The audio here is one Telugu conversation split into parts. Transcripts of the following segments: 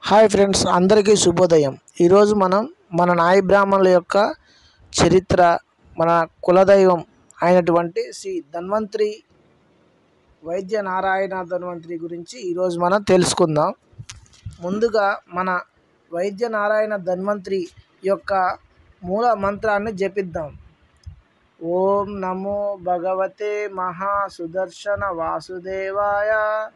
హాయ్ ఫ్రెండ్స్ అందరికీ శుభోదయం ఈరోజు మనం మన నాయ బ్రాహ్మణుల యొక్క చరిత్ర మన కులదైవం అయినటువంటి శ్రీ ధన్వంతరి వైద్య నారాయణ ధన్వంతరి గురించి ఈరోజు మనం తెలుసుకుందాం ముందుగా మన వైద్య నారాయణ ధన్వంతరి యొక్క మూల మంత్రాన్ని జపిద్దాం ఓం నమో భగవతే మహాసుదర్శన వాసుదేవాయ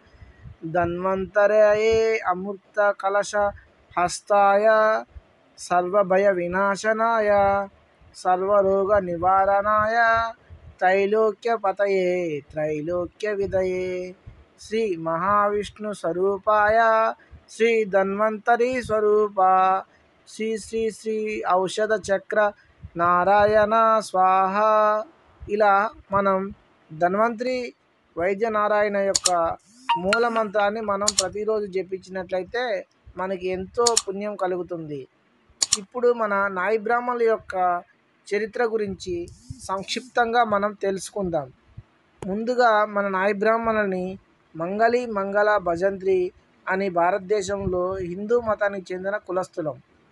ధన్వంతరయే అమృత కలశ హస్తాయ సర్వభయ వినాశనాయ సర్వరోగ నివారణాయ త్రైలోక్య పతయే త్రైలోక్య విదయే శ్రీ మహావిష్ణు స్వరూపాయ శ్రీ ధన్వంతరి స్వరూప శ్రీ శ్రీ శ్రీ ఔషధ చక్ర నారాయణ స్వాహ ఇలా మనం ధన్వంతరి వైద్య నారాయణ యొక్క మూల మంత్రాన్ని మనం ప్రతిరోజు జపించినట్లయితే మనకి ఎంతో పుణ్యం కలుగుతుంది ఇప్పుడు మన నాయి బ్రాహ్మణుల యొక్క చరిత్ర గురించి సంక్షిప్తంగా మనం తెలుసుకుందాం ముందుగా మన నాయి బ్రాహ్మణులని మంగళి మంగళ భజంత్రి అని భారతదేశంలో హిందూ మతానికి చెందిన కులస్థులం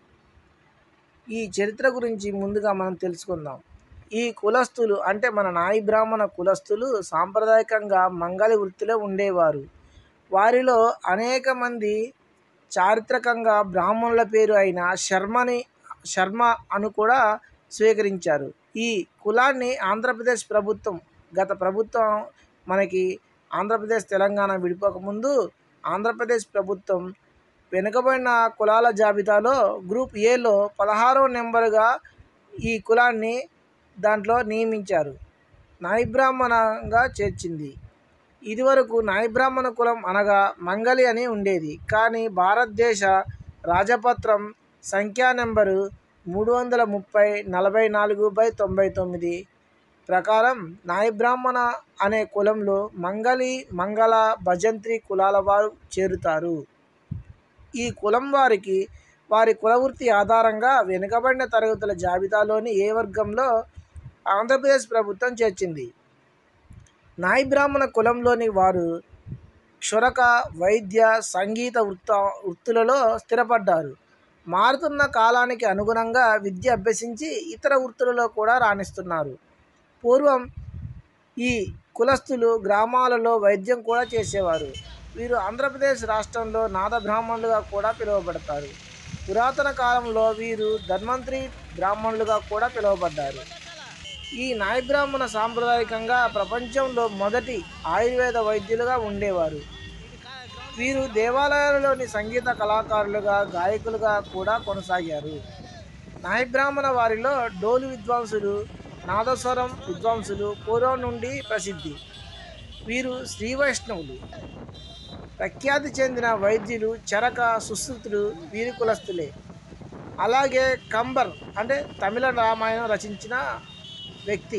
ఈ చరిత్ర గురించి ముందుగా మనం తెలుసుకుందాం ఈ కులస్తులు అంటే మన నాయి బ్రాహ్మణ కులస్తులు సాంప్రదాయకంగా మంగళి వృత్తిలో ఉండేవారు వారిలో అనేక మంది చారిత్రకంగా బ్రాహ్మణుల పేరు అయిన శర్మని శర్మ అను కూడా స్వీకరించారు ఈ కులాన్ని ఆంధ్రప్రదేశ్ ప్రభుత్వం గత ప్రభుత్వం మనకి ఆంధ్రప్రదేశ్ తెలంగాణ విడిపోకముందు ఆంధ్రప్రదేశ్ ప్రభుత్వం వెనుకబడిన కులాల జాబితాలో గ్రూప్ ఏలో పదహారో నెంబరుగా ఈ కులాన్ని దాంట్లో నియమించారు నాయి బ్రాహ్మణంగా చేర్చింది ఇదివరకు నాయి బ్రాహ్మణ కులం అనగా మంగలి అని ఉండేది కానీ భారతదేశ రాజపత్రం సంఖ్యా నెంబరు మూడు వందల ముప్పై నలభై నాలుగు బై తొంభై తొమ్మిది ప్రకారం నాయి బ్రాహ్మణ అనే కులంలో మంగలి మంగళ భజంత్రి కులాల వారు చేరుతారు ఈ కులం వారికి వారి కులవృత్తి ఆధారంగా వెనుకబడిన తరగతుల జాబితాలోని ఏ వర్గంలో ఆంధ్రప్రదేశ్ ప్రభుత్వం చేర్చింది నాయి బ్రాహ్మణ కులంలోని వారు క్షురక వైద్య సంగీత వృత్త వృత్తులలో స్థిరపడ్డారు మారుతున్న కాలానికి అనుగుణంగా విద్య అభ్యసించి ఇతర వృత్తులలో కూడా రాణిస్తున్నారు పూర్వం ఈ కులస్తులు గ్రామాలలో వైద్యం కూడా చేసేవారు వీరు ఆంధ్రప్రదేశ్ రాష్ట్రంలో నాద బ్రాహ్మణులుగా కూడా పిలువబడతారు పురాతన కాలంలో వీరు ధన్వంతరి బ్రాహ్మణులుగా కూడా పిలువబడ్డారు ఈ నాయ బ్రాహ్మణ సాంప్రదాయకంగా ప్రపంచంలో మొదటి ఆయుర్వేద వైద్యులుగా ఉండేవారు వీరు దేవాలయాలలోని సంగీత కళాకారులుగా గాయకులుగా కూడా కొనసాగారు నాయ బ్రాహ్మణ వారిలో డోలు విద్వాంసులు నాదస్వరం విద్వాంసులు పూర్వం నుండి ప్రసిద్ధి వీరు శ్రీ వైష్ణవులు ప్రఖ్యాతి చెందిన వైద్యులు చరక సుశ్రుతులు వీరి కులస్తులే అలాగే కంబర్ అంటే తమిళ రామాయణం రచించిన వ్యక్తి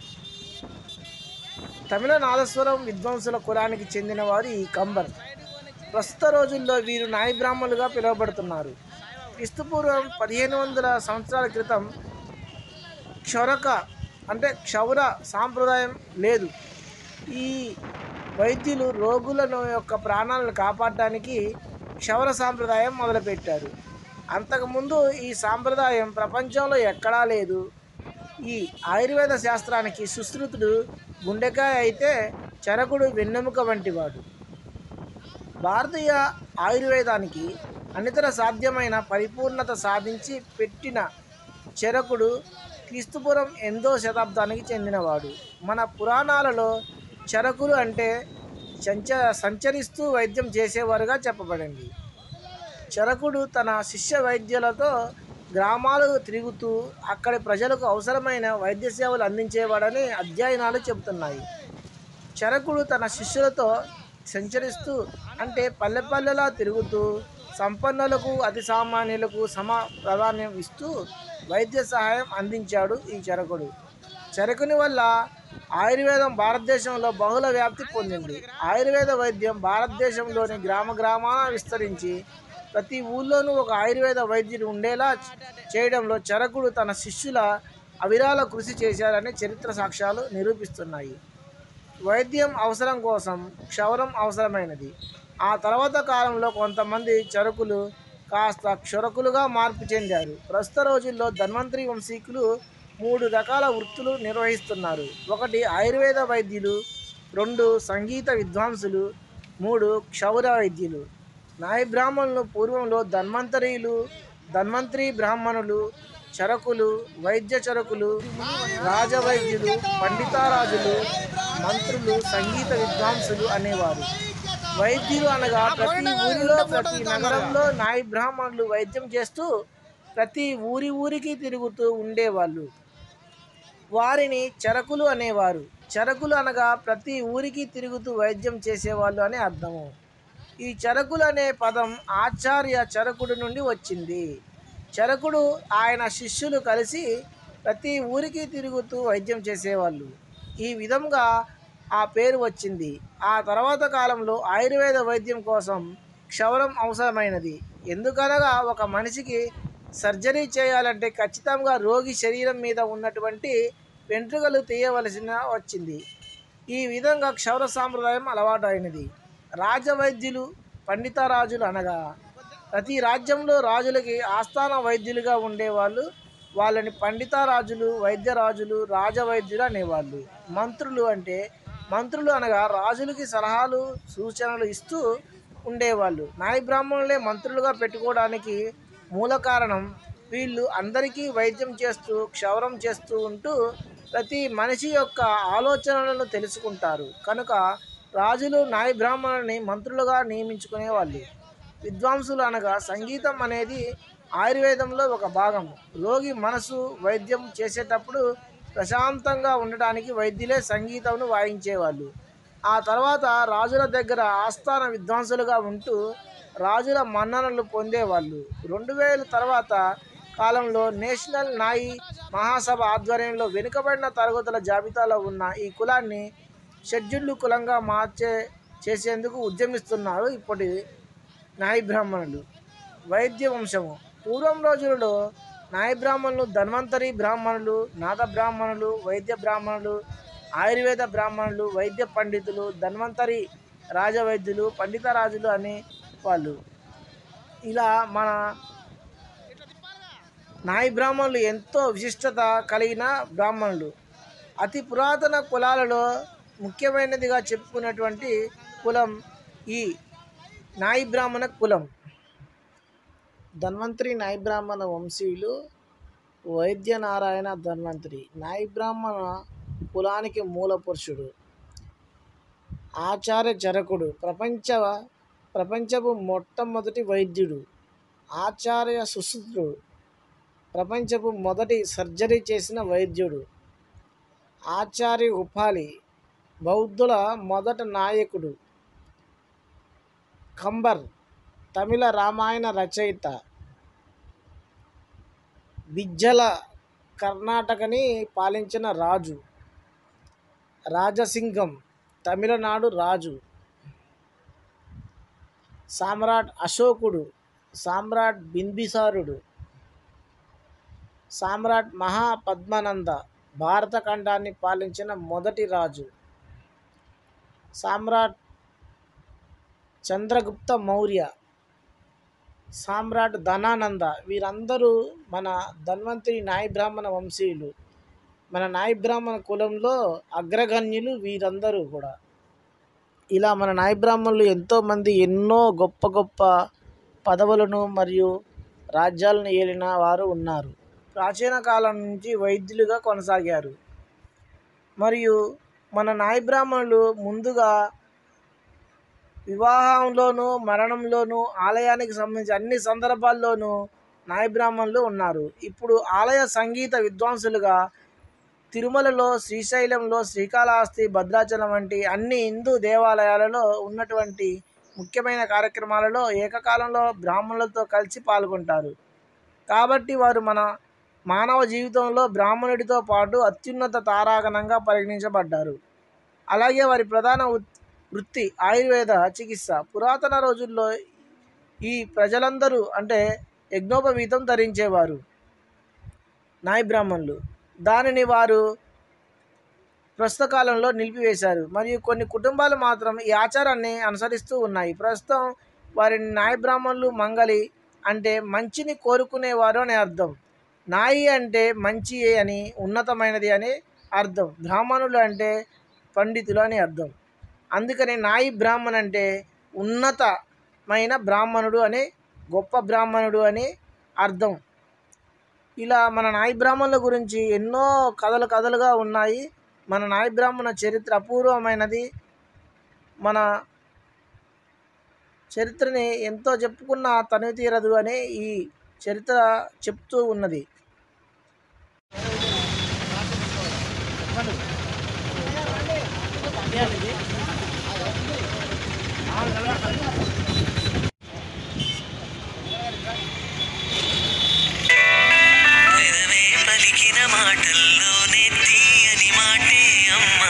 తమిళ నాదస్వరం విద్వాంసుల కులానికి చెందిన వారు ఈ కంబర్ ప్రస్తుత రోజుల్లో వీరు నాయ బ్రాహ్మణులుగా పిలువబడుతున్నారు క్రీస్తుపూర్వం పదిహేను వందల సంవత్సరాల క్రితం క్షౌరక అంటే క్షౌర సాంప్రదాయం లేదు ఈ వైద్యులు రోగులను యొక్క ప్రాణాలను కాపాడటానికి క్షౌర సాంప్రదాయం మొదలుపెట్టారు అంతకుముందు ఈ సాంప్రదాయం ప్రపంచంలో ఎక్కడా లేదు ఈ ఆయుర్వేద శాస్త్రానికి సుశ్రుతుడు గుండెకాయ అయితే చరకుడు వెన్నెముక వంటివాడు భారతీయ ఆయుర్వేదానికి అనితర సాధ్యమైన పరిపూర్ణత సాధించి పెట్టిన చరకుడు క్రీస్తుపురం ఎనిమిదో శతాబ్దానికి చెందినవాడు మన పురాణాలలో చరకులు అంటే సంచ సంచరిస్తూ వైద్యం చేసేవారుగా చెప్పబడింది చరకుడు తన శిష్య వైద్యులతో గ్రామాలు తిరుగుతూ అక్కడి ప్రజలకు అవసరమైన వైద్య సేవలు అందించేవాడని అధ్యయనాలు చెబుతున్నాయి చరకుడు తన శిష్యులతో సంచరిస్తూ అంటే పల్లె పల్లెలా తిరుగుతూ సంపన్నులకు అతి సామాన్యులకు సమ ప్రాధాన్యం ఇస్తూ వైద్య సహాయం అందించాడు ఈ చరకుడు చరకుని వల్ల ఆయుర్వేదం భారతదేశంలో బహుళ వ్యాప్తి పొందింది ఆయుర్వేద వైద్యం భారతదేశంలోని గ్రామ గ్రామాన విస్తరించి ప్రతి ఊళ్ళోనూ ఒక ఆయుర్వేద వైద్యుడు ఉండేలా చేయడంలో చరకుడు తన శిష్యుల అవిరాల కృషి చేశారని చరిత్ర సాక్ష్యాలు నిరూపిస్తున్నాయి వైద్యం అవసరం కోసం క్షవరం అవసరమైనది ఆ తర్వాత కాలంలో కొంతమంది చరుకులు కాస్త క్షురకులుగా మార్పు చెందారు ప్రస్తుత రోజుల్లో ధన్వంతరి వంశీకులు మూడు రకాల వృత్తులు నిర్వహిస్తున్నారు ఒకటి ఆయుర్వేద వైద్యులు రెండు సంగీత విద్వాంసులు మూడు క్షౌర వైద్యులు నాయ బ్రాహ్మణులు పూర్వంలో ధన్వంతరీలు ధన్వంతరి బ్రాహ్మణులు చరకులు వైద్య చరకులు రాజవైద్యులు పండితారాజులు మంత్రులు సంగీత విద్వాంసులు అనేవారు వైద్యులు అనగా ప్రతి ఊరిలో ప్రతి నగరంలో నాయ బ్రాహ్మణులు వైద్యం చేస్తూ ప్రతి ఊరి ఊరికి తిరుగుతూ ఉండేవాళ్ళు వారిని చరకులు అనేవారు చరకులు అనగా ప్రతి ఊరికి తిరుగుతూ వైద్యం చేసేవాళ్ళు అని అర్థము ఈ చరకులు అనే పదం ఆచార్య చరకుడు నుండి వచ్చింది చరకుడు ఆయన శిష్యులు కలిసి ప్రతి ఊరికి తిరుగుతూ వైద్యం చేసేవాళ్ళు ఈ విధంగా ఆ పేరు వచ్చింది ఆ తర్వాత కాలంలో ఆయుర్వేద వైద్యం కోసం క్షవరం అవసరమైనది ఎందుకనగా ఒక మనిషికి సర్జరీ చేయాలంటే ఖచ్చితంగా రోగి శరీరం మీద ఉన్నటువంటి వెంట్రుకలు తీయవలసిన వచ్చింది ఈ విధంగా క్షౌర సాంప్రదాయం అలవాటు అయినది రాజవైద్యులు పండితరాజులు అనగా ప్రతి రాజ్యంలో రాజులకి ఆస్థాన వైద్యులుగా ఉండేవాళ్ళు వాళ్ళని పండితరాజులు వైద్యరాజులు రాజవైద్యులు అనేవాళ్ళు మంత్రులు అంటే మంత్రులు అనగా రాజులకి సలహాలు సూచనలు ఇస్తూ ఉండేవాళ్ళు నాయ బ్రాహ్మణులే మంత్రులుగా పెట్టుకోవడానికి మూల కారణం వీళ్ళు అందరికీ వైద్యం చేస్తూ క్షౌరం చేస్తూ ఉంటూ ప్రతి మనిషి యొక్క ఆలోచనలను తెలుసుకుంటారు కనుక రాజులు నాయ బ్రాహ్మణులని మంత్రులుగా నియమించుకునేవాళ్ళు విద్వాంసులు అనగా సంగీతం అనేది ఆయుర్వేదంలో ఒక భాగం రోగి మనసు వైద్యం చేసేటప్పుడు ప్రశాంతంగా ఉండటానికి వైద్యులే సంగీతంను వాయించేవాళ్ళు ఆ తర్వాత రాజుల దగ్గర ఆస్థాన విద్వాంసులుగా ఉంటూ రాజుల మన్ననలు పొందేవాళ్ళు రెండు వేల తర్వాత కాలంలో నేషనల్ నాయి మహాసభ ఆధ్వర్యంలో వెనుకబడిన తరగతుల జాబితాలో ఉన్న ఈ కులాన్ని షెడ్యూల్డ్ కులంగా మార్చే చేసేందుకు ఉద్యమిస్తున్నారు ఇప్పటి నాయ బ్రాహ్మణులు వైద్య వంశము పూర్వం రోజులలో నాయ బ్రాహ్మణులు ధన్వంతరి బ్రాహ్మణులు నాద బ్రాహ్మణులు వైద్య బ్రాహ్మణులు ఆయుర్వేద బ్రాహ్మణులు వైద్య పండితులు ధన్వంతరి రాజవైద్యులు పండిత రాజులు అనే వాళ్ళు ఇలా మన నాయ బ్రాహ్మణులు ఎంతో విశిష్టత కలిగిన బ్రాహ్మణులు అతి పురాతన కులాలలో ముఖ్యమైనదిగా చెప్పుకున్నటువంటి కులం ఈ నాయి బ్రాహ్మణ కులం ధన్వంతరి నాయ బ్రాహ్మణ వంశీయులు వైద్యనారాయణ ధన్వంతరి నాయ బ్రాహ్మణ కులానికి మూల పురుషుడు ఆచార్య చరకుడు ప్రపంచ ప్రపంచపు మొట్టమొదటి వైద్యుడు ఆచార్య సుశ్రుతుడు ప్రపంచపు మొదటి సర్జరీ చేసిన వైద్యుడు ఆచార్య ఉపాలి బౌద్ధుల మొదట నాయకుడు కంబర్ తమిళ రామాయణ రచయిత బిజ్జల కర్ణాటకని పాలించిన రాజు రాజసింగం తమిళనాడు రాజు సామ్రాట్ అశోకుడు సామ్రాట్ బింబిసారుడు సామ్రాట్ మహాపద్మనంద భారత ఖండాన్ని పాలించిన మొదటి రాజు సామ్రాట్ చంద్రగుప్త మౌర్య సామ్రాట్ ధనానంద వీరందరూ మన ధన్వంతరి నాయ బ్రాహ్మణ వంశీయులు మన నాయ బ్రాహ్మణ కులంలో అగ్రగణ్యులు వీరందరూ కూడా ఇలా మన నాయ బ్రాహ్మణులు ఎంతోమంది ఎన్నో గొప్ప గొప్ప పదవులను మరియు రాజ్యాలను ఏలిన వారు ఉన్నారు ప్రాచీన కాలం నుంచి వైద్యులుగా కొనసాగారు మరియు మన నాయ బ్రాహ్మణులు ముందుగా వివాహంలోనూ మరణంలోనూ ఆలయానికి సంబంధించి అన్ని సందర్భాల్లోనూ నాయ బ్రాహ్మణులు ఉన్నారు ఇప్పుడు ఆలయ సంగీత విద్వాంసులుగా తిరుమలలో శ్రీశైలంలో శ్రీకాళహస్తి భద్రాచలం వంటి అన్ని హిందూ దేవాలయాలలో ఉన్నటువంటి ముఖ్యమైన కార్యక్రమాలలో ఏకకాలంలో బ్రాహ్మణులతో కలిసి పాల్గొంటారు కాబట్టి వారు మన మానవ జీవితంలో బ్రాహ్మణుడితో పాటు అత్యున్నత తారాగణంగా పరిగణించబడ్డారు అలాగే వారి ప్రధాన వృ- వృత్తి ఆయుర్వేద చికిత్స పురాతన రోజుల్లో ఈ ప్రజలందరూ అంటే యజ్ఞోపవీతం ధరించేవారు నాయ బ్రాహ్మణులు దానిని వారు ప్రస్తుత కాలంలో నిలిపివేశారు మరియు కొన్ని కుటుంబాలు మాత్రం ఈ ఆచారాన్ని అనుసరిస్తూ ఉన్నాయి ప్రస్తుతం వారిని నాయ బ్రాహ్మణులు మంగలి అంటే మంచిని కోరుకునేవారు అని అర్థం నాయి అంటే మంచి అని ఉన్నతమైనది అని అర్థం బ్రాహ్మణులు అంటే పండితులు అని అర్థం అందుకని నాయి బ్రాహ్మణ్ అంటే ఉన్నతమైన బ్రాహ్మణుడు అని గొప్ప బ్రాహ్మణుడు అని అర్థం ఇలా మన నాయి బ్రాహ్మణుల గురించి ఎన్నో కథలు కథలుగా ఉన్నాయి మన నాయి బ్రాహ్మణ చరిత్ర అపూర్వమైనది మన చరిత్రని ఎంతో చెప్పుకున్న తనివి తీరదు అని ఈ చరిత్ర చెప్తూ ఉన్నది పెదవే పలికిన మాటల్లోనే తీయని మాటే అమ్మా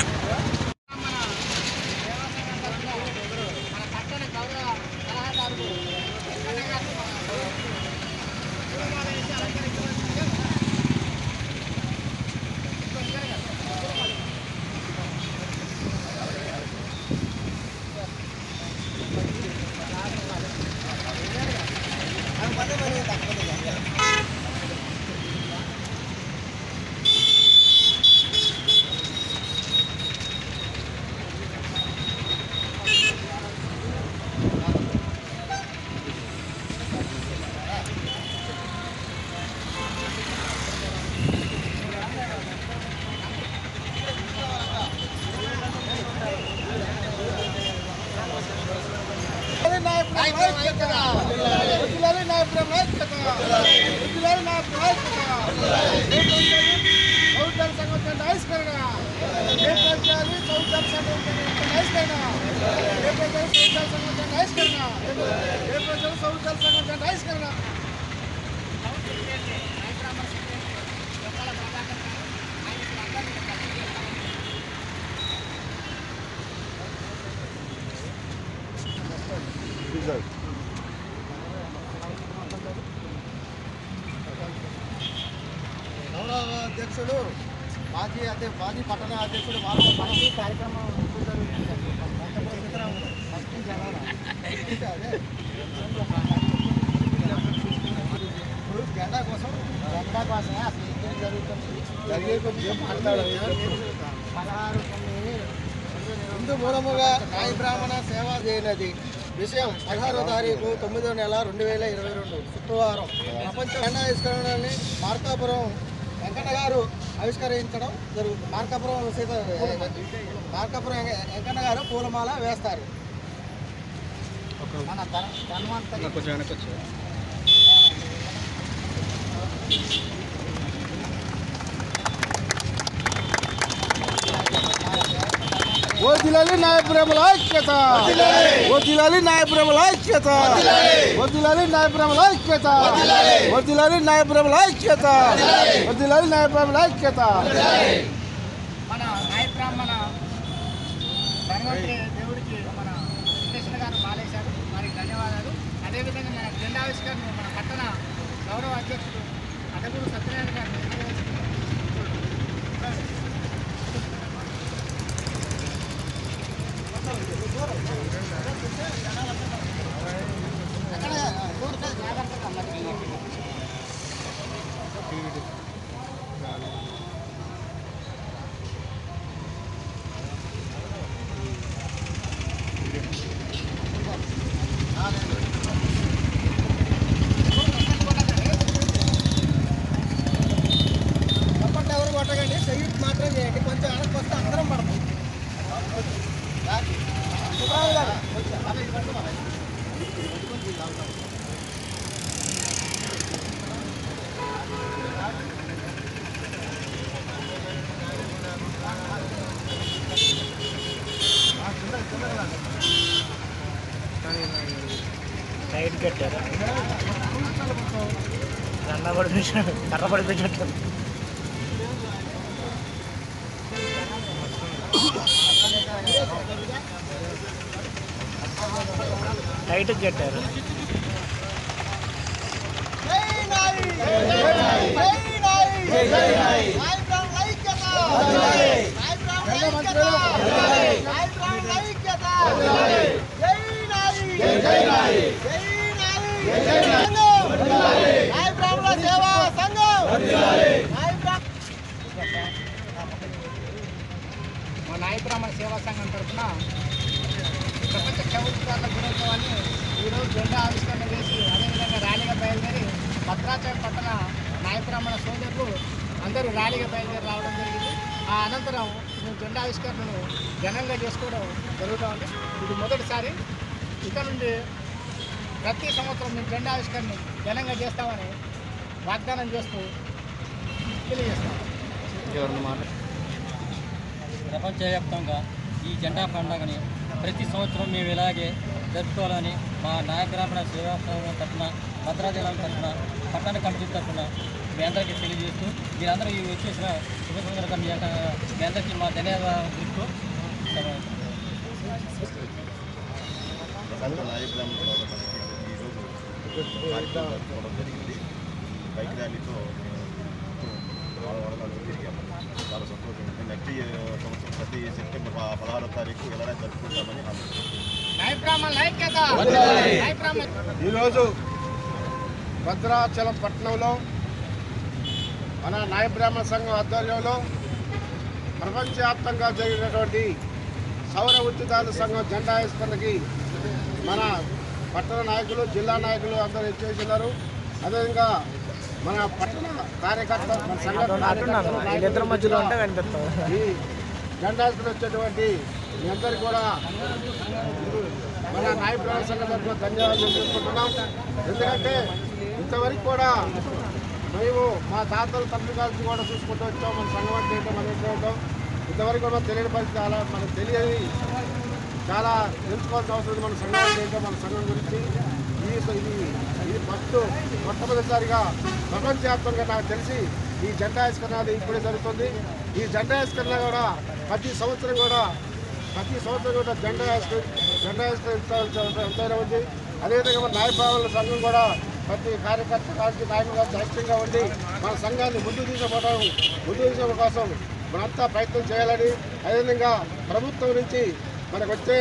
గౌరవ అధ్యక్షుడు మాజీ అధ్య మాజీ పట్టణ అధ్యక్షుడు వాళ్ళ మనకి కార్యక్రమం ఇప్పుడు జెండా కోసం జెండా కోసమే అసలు ఏం జరుగుతుంది జరిగే కొద్ది ఏం మాట్లాడాలి పదహారు కొన్ని హిందూ మూలముగా నాయ బ్రాహ్మణ సేవ చేయనది విషయం పదహారో తారీఖు తొమ్మిదో నెల రెండు వేల ఇరవై రెండు శుక్రవారం ప్రపంచ జెండా ఆవిష్కరణని మార్కాపురం వెంకన్న గారు ఆవిష్కరించడం జరుగుతుంది మార్కాపురం సీత మార్కాపురం వెంక- వెంకన్న గారు పూలమాల వేస్తారు మన ధన్- ధన్వంతరి వదిలాలి నాయప్రేమల ఐక్యత వదిలాలి నాయప్రేమల ఐక్యత వదిలాలి నాయప్రేమల ఐక్యత వదిలాలి నాయప్రేమల ఐక్యత వదిలాలి నాయప్రేమల ఐక్యత మన నాయ బ్రాహ్మణ ధన్వంతరి దేవుడికి మన వెంకటేశ్వర గారు మాలేశారు వారికి ధన్యవాదాలు అదేవిధంగా మన జెండావిష్కరణ మన పట్టణ గౌరవ అధ్యక్షుడు అడగురు సత్యనారాయణ గారు నిర్వహిస్తున్నారు. చప్పట్లు ఎవరు కొట్టకండి సెల్యూట్ మాత్రం చేయండి కొంచెం వెనక్కి వస్తే అందరం పడతాం సుబ్రావు గారు కొంచెం అలా ఇటు పట్టుకో. టైట్ కట్టారు దండ పడిపించాడు కర్ర పడిపించట్టు టైట్ కట్టారు జై నాయి! జై నాయి! జై నాయి! నాయ బ్రాహ్మణ ఐక్యత! నాయ నాయ బ్రాహ్మణుల ఐక్యత జై నాయి జై నాయి జై నాయి జై నాయి నాయ బ్రాహ్మణుల సేవా సంఘం నాయ బ్రాహ్మణ మా నాయ బ్రాహ్మణ సేవా సంఘం తరఫున ప్రపంచ క్షౌరికారుల దినోత్సవాన్ని ఈరోజు జెండా ఆవిష్కరణ చేసి అదేవిధంగా ర్యాలీగా బయలుదేరి భద్రాచలం పట్టణ నాయ బ్రాహ్మణ సోదరులు అందరూ ర్యాలీగా బయలుదేరి రావడం జరిగింది ఆ అనంతరం మేము జెండా ఆవిష్కరణను ఘనంగా చేసుకోవడం జరుగుతూ ఉంది ఇది మొదటిసారి ఇక నుండి ప్రతి సంవత్సరం మేము జెండా ఆవిష్కరణ ఘనంగా చేస్తామని వాగ్దానం చేస్తూ తెలియజేస్తాం ప్రపంచవ్యాప్తంగా ఈ జెండా పండుగని ప్రతి సంవత్సరం మేము ఇలాగే జరుపుకోవాలని మా నాయ బ్రాహ్మణ సేవా సంఘం తరఫున భద్రాచలం తరఫున పట్టణ కమిటీ తరఫున మీ అందరికీ తెలియజేస్తూ మీరందరూ ఈ వచ్చేసిన శుభ సందర్భంగా మీ యొక్క- మీ అందరికీ మా ధన్యవాదాలు తెలుపుతూ సెలవు. ప్రపంచ నాయకులను ఈరోజు కార్యక్రమం జరుపుకోవడం జరిగింది బైక్ ర్యాలీతో వాడవాడలో తిరిగాము చాలా సంతోషం ఉంది నెక్స్ట్ సంవత్సరం ప్రతి సెప్టెంబర్ ప- పదహారో తారీఖు ఎలానే జరుపుకుంటామని ఆలోచిస్తున్నాం నాయ బ్రాహ్మణ ఐక్యత నాయ బ్రాహ్మణ ఈరోజు భద్రాచలం పట్టణంలో మన నాయ బ్రాహ్మణ సంఘం ఆధ్వర్యంలో ప్రపంచవ్యాప్తంగా జరిగినటువంటి సౌర ఉచితాల సంఘం జెండా ఆవిష్కరణకి మన పట్టణ నాయకులు జిల్లా నాయకులు అందరూ చేసినారు అదేవిధంగా మన పట్టణ కార్యకర్త మన సంఘ కార్యకర్తలు, వీళ్ళిద్దరి మధ్యలో ఉంటే కనిపిస్తాం ఈ జెండా ఆవిష్కరణ వచ్చేటువంటి మీ అందరికీ కూడా మన నాయ బ్రాహ్మణ సంఘం తరఫున ధన్యవాదాలు తెలుసుకుంటున్నాం ఎందుకంటే ఇంతవరకు కూడా మేము మా తాతల తండ్రి కలిసి కూడా చూసుకుంటూ వచ్చాం మన సంఘం అంటే ఏంటో మనం ఏంటో ఉంటాం ఇంతవరకు కూడా తెలియని పరిస్థితి చాలా మనకు తెలియని చాలా తెలుసుకోవాల్సిన అవసరం ఉంది మన సంఘం అంటే ఏంటో మన సంఘం గురించి ఈ ఇది ఇది ఫస్ట్ మొట్టమొదటిసారిగా ప్రపంచవ్యాప్తంగా నాకు తెలిసి ఈ జెండా ఆవిష్కరణ అది ఇప్పుడే జరుగుతుంది ఈ జెండా ఆవిష్కరణ కూడా ప్రతి సంవత్సరం కూడా ప్రతి సంవత్సరం కూడా జెండా ఆవిష్కరి జెండా ఆవిష్కరించాల్సిన ఎంతైనా ఉంది అదేవిధంగా మన న్యాయపాలన సంఘం కూడా ప్రతి కార్యకర్త రాజకీయ నాయకులుగా ఐక్యంగా ఉండి మన సంఘాన్ని ముందుకు తీసుకుపోవడం ముందుకు తీసుకోవడం కోసం మనంతా ప్రయత్నం చేయాలని అదేవిధంగా ప్రభుత్వం నుంచి మనకు వచ్చే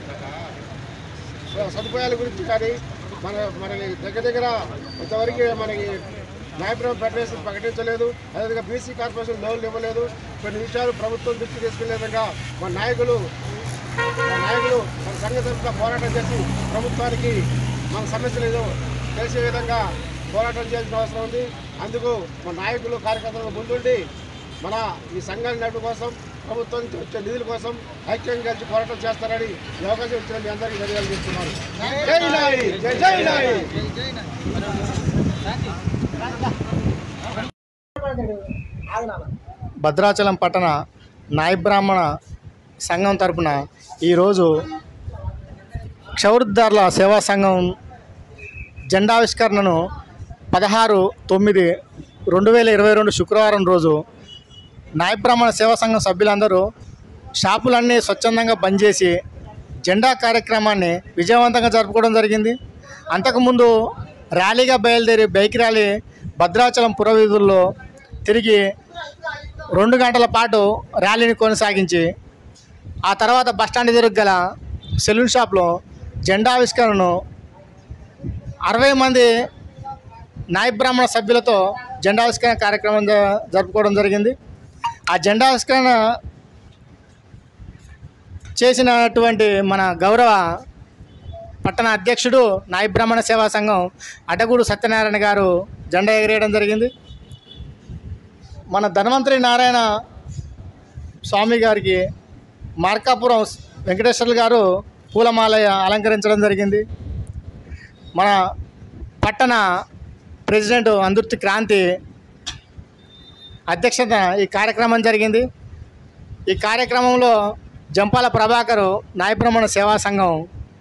స- సదుపాయాల గురించి కానీ మన మనకి దగ్గర దగ్గర ఇంతవరకు మనకి న్యాయప్రభు ఫెడరేషన్ ప్రకటించలేదు అదేవిధంగా బీసీ కార్పొరేషన్ లోన్లు ఇవ్వలేదు కొన్ని విషయాలు ప్రభుత్వం దృష్టి తీసుకెళ్లే విధంగా మన నాయకులు మన నాయకులు మన సంఘ తరఫున పోరాటం చేసి ప్రభుత్వానికి మన సమస్యలు ఏదో తెలిసే విధంగా పోరాటం చేయాల్సిన అవసరం ఉంది అందుకు మన నాయకులు కార్యకర్తలు ముందుండి మన ఈ సంఘాన్ని నడుపు కోసం ప్రభుత్వం నుంచి వచ్చే నిధుల కోసం ఐక్యంగా కలిసి పోరాటం చేస్తారని ఈ అవకాశం ఇచ్చిన మీ అందరికీ ధన్యవాదాలు చెప్తున్నాను జై నాయి జై జై నాయి భద్రాచలం పట్టణ నాయ బ్రాహ్మణ సంఘం తరపున ఈరోజు క్షౌరదారుల సేవా సంఘం జెండావిష్కరణను పదహారు తొమ్మిది రెండు వేల ఇరవై రెండు శుక్రవారం రోజు నాయ బ్రాహ్మణ సేవా సంఘం సభ్యులందరూ షాపులన్నీ స్వచ్ఛందంగా బంద్ చేసి జెండా కార్యక్రమాన్ని విజయవంతంగా జరుపుకోవడం జరిగింది అంతకుముందు ర్యాలీగా బయలుదేరి బైక్ ర్యాలీ భద్రాచలం పురవీధుల్లో తిరిగి రెండు గంటల పాటు ర్యాలీని కొనసాగించి ఆ తర్వాత బస్టాండ్ ఎదురుకు గల సెలూన్ షాప్లో జెండా ఆవిష్కరణను అరవై మంది నాయ బ్రాహ్మణ సభ్యులతో జెండా ఆవిష్కరణ కార్యక్రమం జ- జరుపుకోవడం జరిగింది ఆ జెండా ఆవిష్కరణ చేసినటువంటి మన గౌరవ పట్టణ అధ్యక్షుడు నాయ బ్రాహ్మణ సేవా సంఘం అడ్డగూడు సత్యనారాయణ గారు జెండా ఎగిరేయడం జరిగింది మన ధన్వంతరి నారాయణ స్వామి గారికి మార్కాపురం వెంకటేశ్వర్లు గారు పూలమాల అలంకరించడం జరిగింది మన పట్టణ ప్రెసిడెంట్ అందుర్తి క్రాంతి అధ్యక్షత ఈ కార్యక్రమం జరిగింది ఈ కార్యక్రమంలో జంపాల ప్రభాకరు నాయబ్రహ్మణ సేవా సంఘం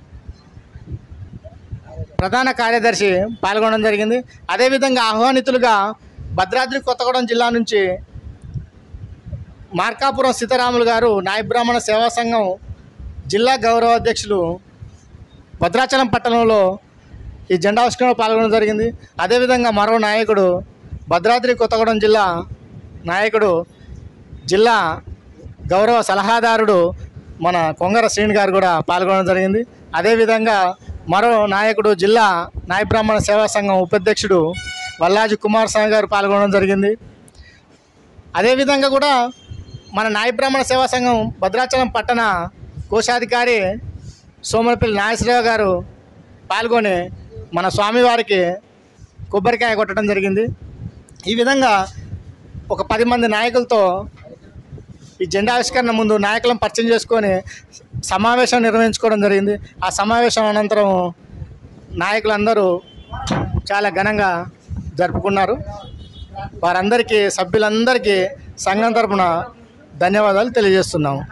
ప్రధాన కార్యదర్శి పాల్గొనడం జరిగింది అదేవిధంగా ఆహ్వానితులుగా భద్రాద్రి కొత్తగూడెం జిల్లా నుంచి మార్కాపురం సీతారాములు గారు నాయ బ్రాహ్మణ సేవా సంఘం జిల్లా గౌరవ అధ్యక్షులు భద్రాచలం పట్టణంలో ఈ జెండా ఆవిష్కరణలో పాల్గొనడం జరిగింది అదేవిధంగా మరో నాయకుడు భద్రాద్రి కొత్తగూడెం జిల్లా నాయకుడు జిల్లా గౌరవ సలహాదారుడు మన కొంగర శ్రీని గారు కూడా పాల్గొనడం జరిగింది అదేవిధంగా మరో నాయకుడు జిల్లా నాయ బ్రాహ్మణ సేవా సంఘం ఉపాధ్యక్షుడు వల్లాజి కుమార్ స్వామి గారు పాల్గొనడం జరిగింది అదేవిధంగా కూడా మన నాయ బ్రాహ్మణ సేవా సంఘం భద్రాచలం పట్టణ కోశాధికారి సోమరపల్లి నాగేశ్వరరావు గారు పాల్గొని మన స్వామివారికి కొబ్బరికాయ కొట్టడం జరిగింది ఈ విధంగా ఒక పది మంది నాయకులతో ఈ జెండా ఆవిష్కరణ ముందు నాయకులను పరిచయం చేసుకొని సమావేశం నిర్వహించుకోవడం జరిగింది ఆ సమావేశం అనంతరం నాయకులందరూ చాలా ఘనంగా జరుపుకున్నారు వారందరికీ సభ్యులందరికీ సంఘం తరపున ధన్యవాదాలు తెలియజేస్తున్నాము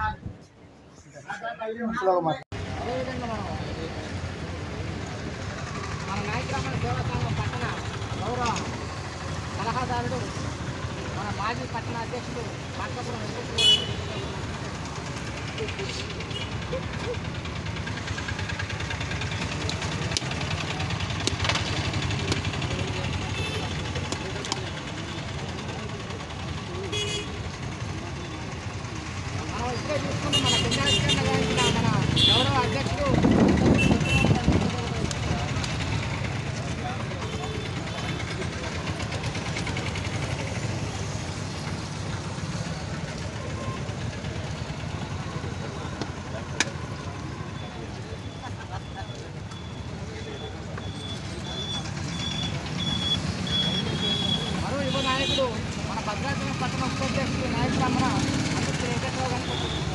అదేవిధంగా మనం మన నాయకురామణ సేవా సంఘం పట్టణ గౌరవ సలహాదారుడు మన మాజీ పట్టణ అధ్యక్షుడు మార్కాపురం వెంకటేశ్వర మనం ఇప్పుడే చూసుకుంటే మన పెన్నాధికారులు గారించిన మన గౌరవ అధ్యక్షుడు మరో యువ నాయకుడు మన భద్రాచలం పట్టణ ఉపాధ్యక్షుడు నాయకుడు మన అధ్యక్షుడు వెంకట్రావు గారు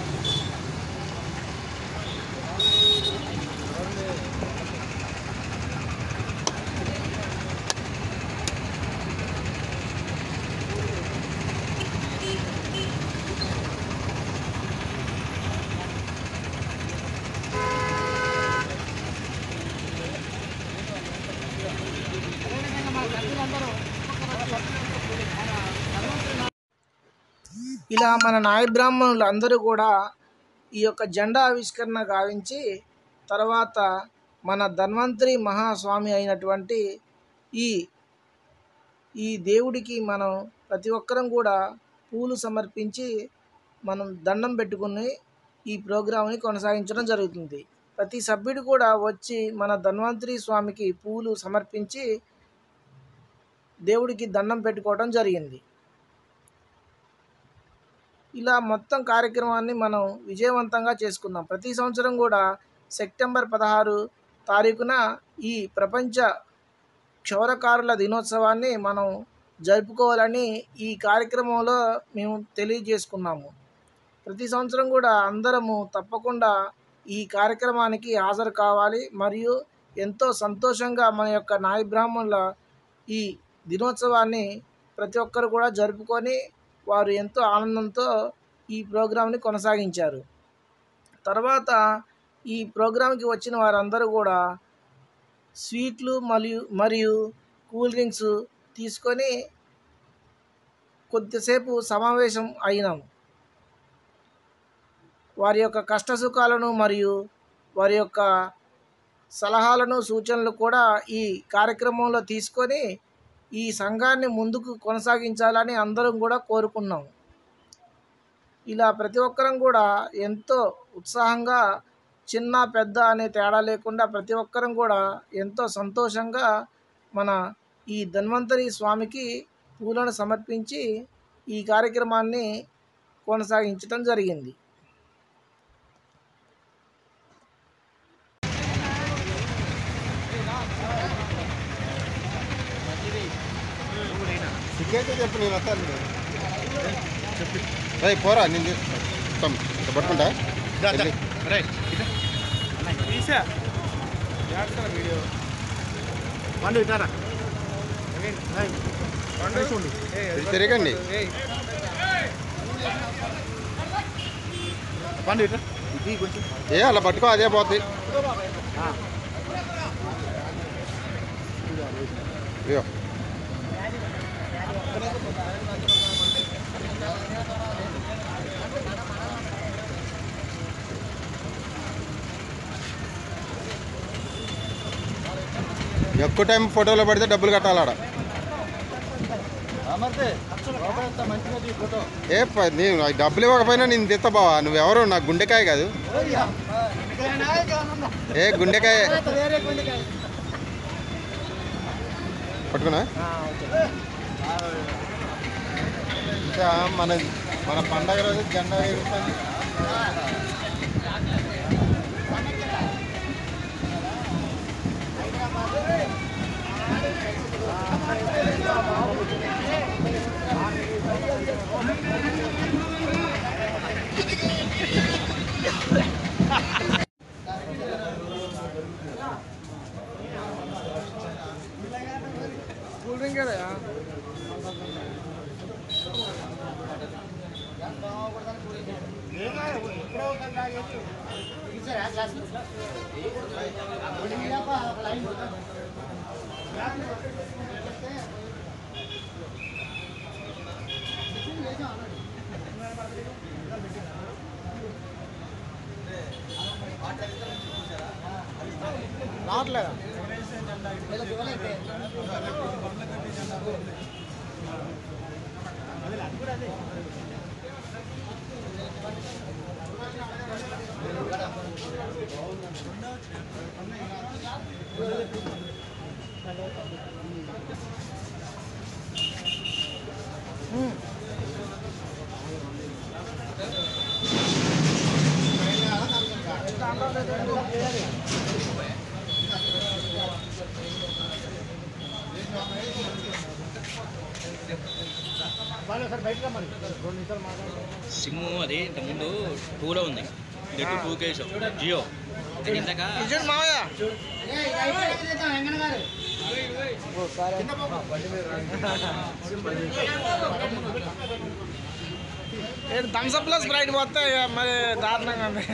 అదేవిధంగా మన సభ్యులందరూ ఇలా మన నాయ బ్రాహ్మణులు అందరూ కూడా ఈ యొక్క జెండా ఆవిష్కరణ గావించి తర్వాత మన ధన్వంతరి మహాస్వామి అయినటువంటి ఈ ఈ దేవుడికి మనం ప్రతి ఒక్కరం కూడా పూలు సమర్పించి మనం దండం పెట్టుకుని ఈ ప్రోగ్రాంని కొనసాగించడం జరుగుతుంది ప్రతి సభ్యుడు కూడా వచ్చి మన ధన్వంతరి స్వామికి పూలు సమర్పించి దేవుడికి దండం పెట్టుకోవడం జరిగింది ఇలా మొత్తం కార్యక్రమాన్ని మనం విజయవంతంగా చేసుకుందాం ప్రతి సంవత్సరం కూడా సెప్టెంబర్ పదహారు తారీఖున ఈ ప్రపంచ క్షౌరకారుల దినోత్సవాన్ని మనం జరుపుకోవాలని ఈ కార్యక్రమంలో మేము తెలియజేసుకున్నాము ప్రతి సంవత్సరం కూడా అందరము తప్పకుండా ఈ కార్యక్రమానికి హాజరు కావాలి మరియు ఎంతో సంతోషంగా మన యొక్క నాయ బ్రాహ్మణుల ఈ దినోత్సవాన్ని ప్రతి ఒక్కరు కూడా జరుపుకొని వారు ఎంతో ఆనందంతో ఈ ప్రోగ్రాంని కొనసాగించారు తర్వాత ఈ ప్రోగ్రాంకి వచ్చిన వారందరూ కూడా స్వీట్లు మరియు మరియు కూల్ డ్రింక్స్ తీసుకొని కొద్దిసేపు సమావేశం అయినాం వారి యొక్క కష్ట సుఖాలను మరియు వారి యొక్క సలహాలను సూచనలు కూడా ఈ కార్యక్రమంలో తీసుకొని ఈ సంఘాన్ని ముందుకు కొనసాగించాలని అందరం కూడా కోరుకున్నాం ఇలా ప్రతి ఒక్కరం కూడా ఎంతో ఉత్సాహంగా చిన్న పెద్ద అనే తేడా లేకుండా ప్రతి ఒక్కరం కూడా ఎంతో సంతోషంగా మన ఈ ధన్వంతరి స్వామికి పూలను సమర్పించి ఈ కార్యక్రమాన్ని కొనసాగించడం జరిగింది సిగ్గైతే చెప్పు నేను వస్తాను చెప్పి రేయ్ పోరా నేను చెప్తాం ఇట్లా పట్టుకుంటా వెళ్ళి. ఇది తిరగండి ఏ అలా పట్టుకో అదే పోతుంది ఇదిగో. ఎక్కువ టైం ఫోటోలో పడితే డబ్బులు కట్టాలి ఆడ ఏ ప- నేను నాకు డబ్బులు ఇవ్వకపోయినా నేను తెస్తా బావా నువ్వెవరు నాకు గుండెకాయ కాదు ఏ గుండెకాయ పట్టుకున్నా ఇంకా మన మన పండగ రోజు జెండా ఎగురుతుంది కూల్ డ్రింక్ కదా రావట్లేదా సిమ్ అది ఇంతకుముందు టూలో ఉంది నెట్ టూ కేస్ జియో అది ఇందాక చూడు మావయ్య ఏంటి థమ్స్అప్ ప్లస్ స్ప్రైట్ పోతే ఇక మరి దారుణంగా ఉంది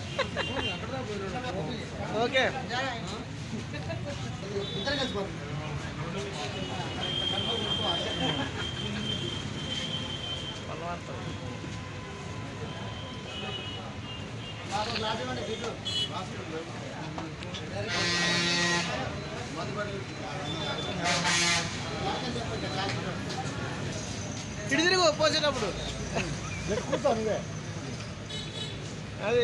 ఓకే ఇటు తిరుగు పోసేటప్పుడు అది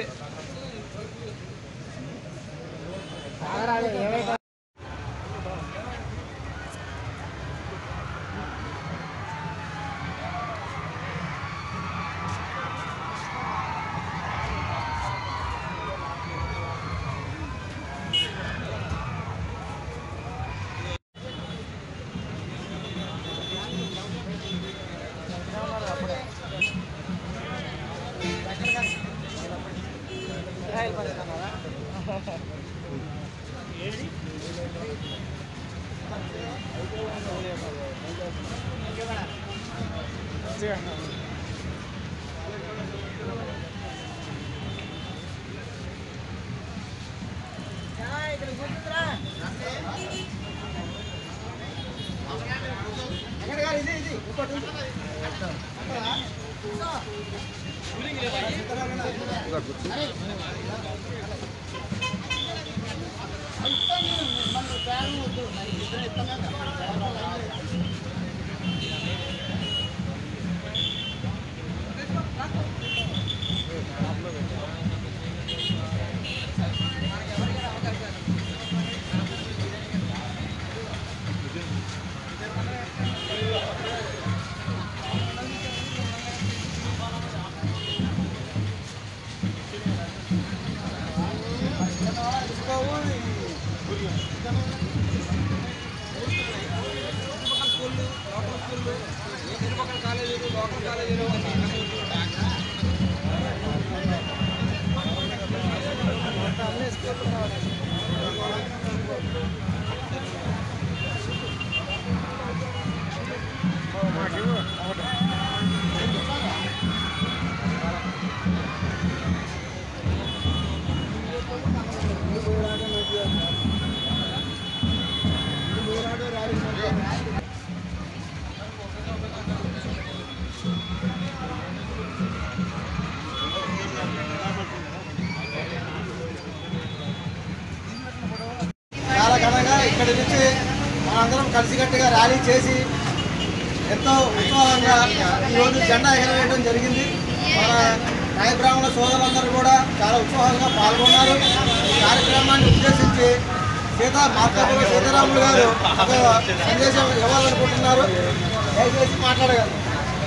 చాలా ఘనంగా ఇక్కడి నుంచి మనందరం కలిసికట్టుగా ర్యాలీ చేసి ఎంతో ఉత్సాహంగా ఈరోజు జెండా ఎగరవేయడం జరిగింది మన నాయ బ్రాహ్మణ సోదరులందరూ కూడా చాలా ఉత్సాహంగా పాల్గొన్నారు ఈ కార్యక్రమాన్ని ఉద్దేశించి సీతా మార్కాపురం సీతారాములు గారు ఒక సందేశం ఇవ్వాలనుకుంటున్నారు దయచేసి మాట్లాడగలరు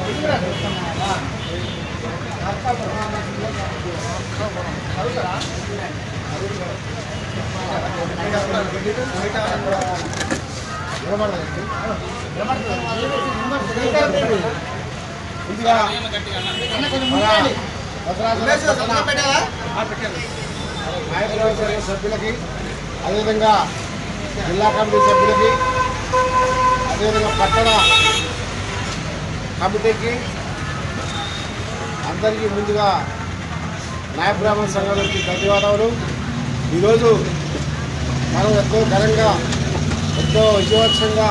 నాయకుల సభ్యులకి అదేవిధంగా జిల్లా కమిటీ సభ్యులకి అదేవిధంగా పట్టణ కమిటీకి అందరికీ ముందుగా నాయ బ్రాహ్మణ సంఘాలకి ధన్యవాదాలు ఈరోజు మనం ఎంతో ఘనంగా ఎంతో విజయవంతంగా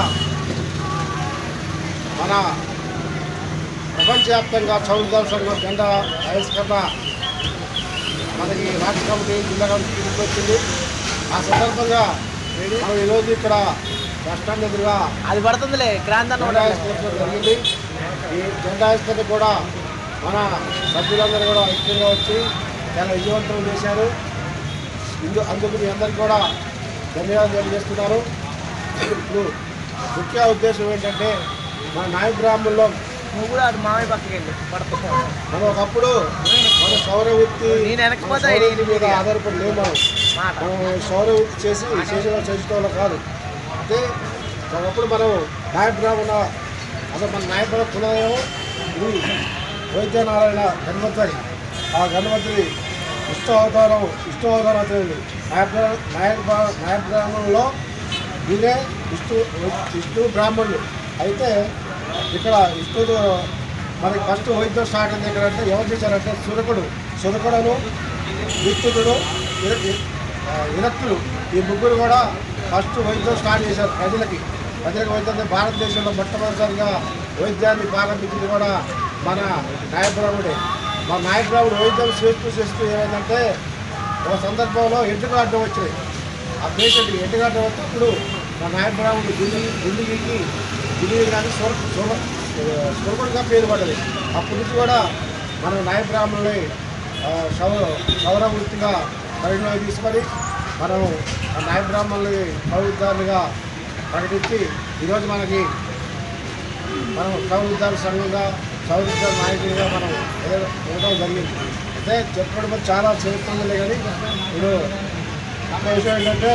మన ప్రపంచవ్యాప్తంగా చౌదర సంఘం జెండా ఆవిష్కరణ మనకి రాష్ట్ర కమిటీ జిల్లా కమిటీ తీసుకు వచ్చింది ఆ సందర్భంగా మనం ఈరోజు ఇక్కడ బస్ స్టాండ్ ఎదురుగా అది పడుతుందిలే క్రాంతి జెండా ఆవిష్కరించడం జరిగింది ఈ జెండా ఆవిష్కరణ కూడా మన సభ్యులందరూ కూడా ఐక్యంగా వచ్చి చాలా విజయవంతం చేశారు ఇందు అందుకు మీ అందరికీ కూడా ధన్యవాదాలు తెలియజేస్తున్నారు ఇప్పుడు ముఖ్య ఉద్దేశం ఏంటంటే మన నాయ బ్రాహ్మణుల్లో నువ్వు కూడా అటు మామయ్య పక్కకి వెళ్ళి పడుతున్నావు మనం ఒకప్పుడు మన సౌర వృత్తి నేను వెనక్కి మన పోతా, సౌర ఇది వృత్తి మీద ఇది. ఆధారపడి లేవు మనం మాట మనం సౌర వృత్తి చేసి చేసిన చేసుకోవాలో కాదు అయితే ఒకప్పుడు మనం నాయబ్రాహ్మణ అసలు మన నాయబ్రాహ్మణ కులదేమో ఇది వైద్యనారాయణ గణపతి ఆ గణపతి విష్ణు అవతారం విష్ణు అవతారం అవుతుంది నాయబ్రా నాయబ్రా నాయబ్రాహ్మణంలో వీరే విష్ణు విష్ణు బ్రాహ్మణులు అయితే ఇక్కడ విష్ణుడు మనకి ఫస్ట్ వైద్యం స్టార్ట్ అయింది ఎక్కడంటే ఎవరు చేశారంటే సురకుడు సురకుడును విత్తుడు విరక్తులు ఈ ముగ్గురు కూడా ఫస్ట్ వైద్యం స్టార్ట్ చేశారు ప్రజలకి ప్రజలకు వైద్యం భారతదేశంలో మొట్టమొదటిసారిగా వైద్యాన్ని ప్రారంభించింది కూడా మన నాయబ్రాహ్మణుడే మా నాయబ్రాహ్మణుడు వైద్యం చేస్తూ చేస్తూ ఏమైందంటే ఒక సందర్భంలో ఎడ్డుగాడ్డం వచ్చినాయి ఆ పేషెంట్ ఎడ్డుగాడ్డం వచ్చినప్పుడు మా నాయబ్రాహ్మణుడు గుండి గుండి గీకి గుండి కానీ స్వర స్వర స్వరకుడుగా పేరు పడ్డది అప్పటి నుంచి కూడా మనం నాయబ్రాహ్మణుని ఆ, సౌర సౌర వృత్తిగా పరిగణలోకి తీసుకొని మనం ఆ నాయ బ్రాహ్మణులని పౌరుద్ధారులుగా ప్రకటించి ఈరోజు మనకి మనం సౌరుద్ధార సంఘంగా సౌరుద్ధార నాయకులుగా మనం ఎదగ- ఎదగడం జరిగింది అయితే చెప్పడం వల్ల చాలా చరిత్ర ఉంది కానీ ఇప్పుడు ఒక విషయం ఏంటంటే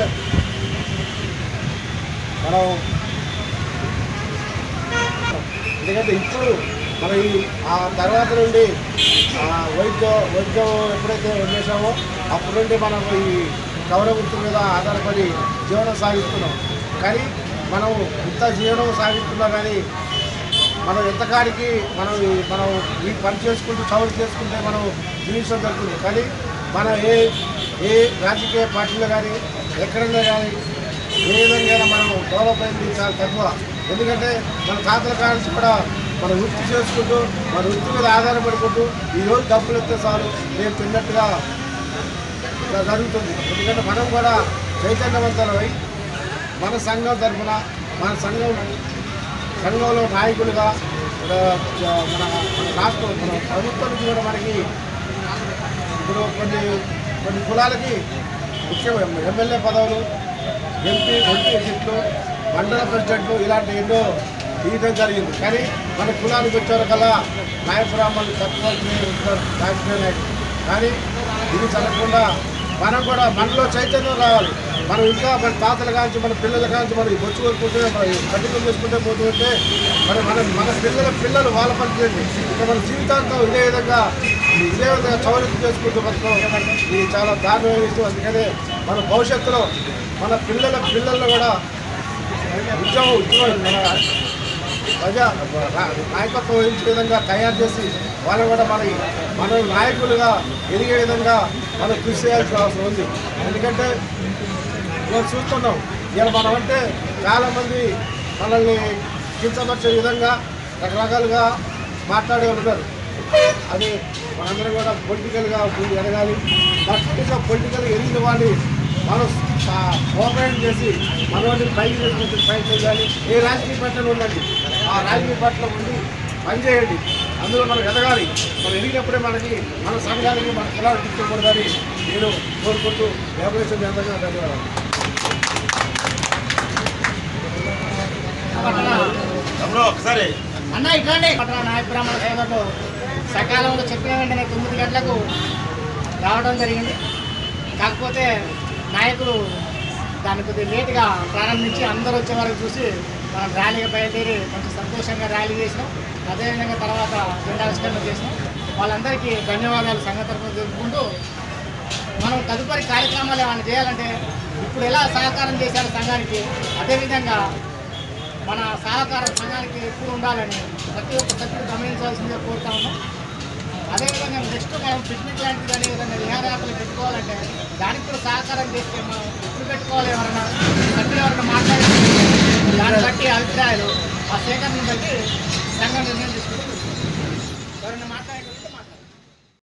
మనం ఎందుకంటే ఇప్పుడు మన ఈ ఆ తర్వాత నుండి ఆ వైద్య వైద్యం ఎప్పుడైతే వదిలేసామో అప్పటి నుండి మనం ఈ కవర వృత్తి మీద ఆధారపడి జీవనం సాగిస్తున్నాం కానీ మనం ఇంత జీవనం సాగిస్తున్నా కానీ మనం ఎంతకాడికి మనం ఈ- మనం ఈ పని చేసుకుంటూ చదువు చేసుకుంటే మనం జీవించడం జరుగుతుంది కానీ మనం ఏ ఏ రాజకీయ పార్టీలో కానీ ఎక్కడైనా కానీ ఏ విధంగా మనం డెవలప్ అయింది చాలా తక్కువ ఎందుకంటే మన తాతల కాడ నుంచి కూడా మన వృత్తి చేసుకుంటూ మన వృత్తి మీద ఆధారపడుకుంటూ ఈరోజు డబ్బులు వస్తే చాలు నేను తిన్నట్టుగా ఇలా జరుగుతుంది ఎందుకంటే మనం కూడా చైతన్యవంతులమై మన సంఘం తరఫున మన సంఘం సంఘంలో నాయకులుగా ఆ, మన మన రాష్ట్రం మన ప్రభుత్వం నుంచి కూడా మనకి ఇప్పుడు కొన్ని కొన్ని కులాలకి ముఖ్య ఎమ్మెల్యే పదవులు ఎంపీ ఎంపీ సీట్లు మండల ప్రెసిడెంట్లు ఇలాంటి ఎన్నో తీయడం జరిగింది కానీ మన కులానికి వచ్చేవరకల్లా నాయ బ్రాహ్మణులు తక్కువ రాజకీయ నాయకులు కానీ ఇది జరగకుండా మనం కూడా మనలో చైతన్యం రావాలి మనం ఇంకా మన తాతల కాంచి మన పిల్లల కాంచి మనం బొచ్చు కొనుక్కుంటే మన కట్టుకుని చేసుకుంటే పోతుంటే మన మన మన పిల్లల పిల్లలు వాళ్ళ పని చేయండి ఇంకా మన జీవితాంతం ఇదే విధంగా ఇదే విధంగా చౌరకి చేసుకుంటూ బతకం ఇది చాలా దారుణమైన విషయం అందుకనే మన భవిష్యత్తులో మన పిల్లల పిల్లల్లో కూడా ఉద్యోగం ఉద్యోగం మన ప్రజా రా- నాయకత్వం వహించే విధంగా తయారు చేసి వాళ్ళు కూడా మన మన నాయకులుగా ఎదిగే విధంగా మనం కృషి చేయాల్సిన అవసరం ఉంది ఎందుకంటే మనం చూస్తున్నాం ఇలా మనం అంటే చాలామంది మనల్ని కించపరిచే విధంగా రకరకాలుగా మాట్లాడే ఉంటారు అది మనందరం కూడా పొలిటికల్గా ముందు ఎదగాలి మన కనీసం పొలిటికల్ ఎదిగిన వాడిని మనం కోఆపరేట్ చేసి మనోడిని పైకి తీసుకొచ్చి పైకి చేయాలి ఏ రాజకీయ పార్టీలో ఉండండి ఆ రాజకీయ పార్టీలో ఉండి పనిచేయండి అందులో మనం ఎదగాలి మనం ఎదిగినప్పుడే మనకి మన సంఘానికి మన కులాలు తీసుకోకూడదని నేను కోరుకుంటూ వ్యవసాయం చేద్దాం ధన్యవాదాలు తమ్ముడు ఒకసారి అన్న ఇట్లాంటి పట్టణ నాయక బ్రాహ్మణ సోదరులు సకాలంలో చెప్పిన వెంటనే తొమ్మిది గంటలకు రావడం జరిగింది కాకపోతే నాయకులు దాన్ని కొద్దిగా లేట్గా ప్రారంభించి అందరూ వచ్చే వరకు చూసి మనం ర్యాలీగా బయలుదేరి కొంచెం సంతోషంగా ర్యాలీ చేసినాం అదేవిధంగా తర్వాత జెండావిష్కరణ చేసినాం వాళ్ళందరికీ ధన్యవాదాలు సంఘ తరఫున తెలుపుకుంటూ మనం తదుపరి కార్యక్రమాలు ఏమైనా చేయాలంటే ఇప్పుడు ఎలా సహకారం చేశారు సంఘానికి అదేవిధంగా మన సహకార సంఘానికి ఎప్పుడు ఉండాలని ప్రతి ఒక్క సభ్యుడు గమనించాల్సిందిగా కోరుతా ఉన్నాం అదేవిధంగా నెక్స్ట్ మనం పిక్నిక్ లాంటిది కానీ ఏదైనా విహారయాత్రలు పెట్టుకోవాలంటే దానికి కూడా సహకారం చేస్తే మనం ఎప్పుడు పెట్టుకోవాలి ఎవరన్నా సభ్యులు ఎవరైనా మాట్లాడి దాన్ని బట్టి అభిప్రాయాలు ఆ సేకరణ బట్టి సంఘం నిర్ణయం తీసుకుంటాం